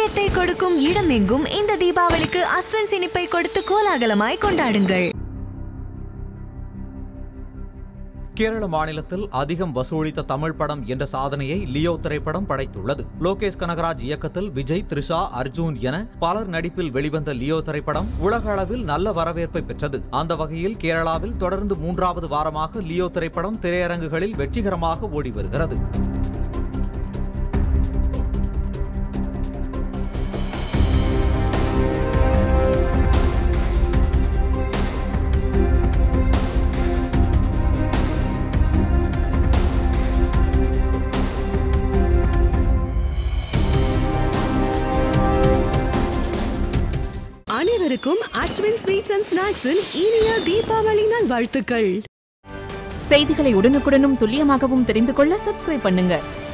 இதயத்தை கொடுக்கும் இடமெங்கும் இந்த தீபாவளிக்கு அஸ்வின் இனிப்பை கொடுத்து கோலாகலமாய் கொண்டாடுங்கள் கேரள மாநிலத்தில் அதிகம் வசூலித்த தமிழ் படம் என்ற சாதனையை லியோ திரைப்படம் படைத்துள்ளது லோகேஷ் கனகராஜ் இயக்கத்தில் விஜய் த்ரிஷா அர்ஜுன் என பலர் நடிப்பில் வெளிவந்த லியோ திரைப்படம் உலக அளவில் நல்ல வரவேற்பை பெற்றது அந்த வகையில் கேரளாவில் தொடர்ந்து மூன்றாவது வாரமாக லியோ திரைப்படம் திரையரங்குகளில் வெற்றிகரமாக ஓடி வருகிறது அனைவருக்கும் அஸ்வின் ஸ்வீட்ஸ் அண்ட் ஸ்நாக்ஸின் இனிய தீபாவளி நல்வாழ்த்துக்கள் செய்திகளை உடனுக்குடனும் துல்லியமாகவும் தெரிந்து கொள்ள சப்ஸ்கிரைப் பண்ணுங்க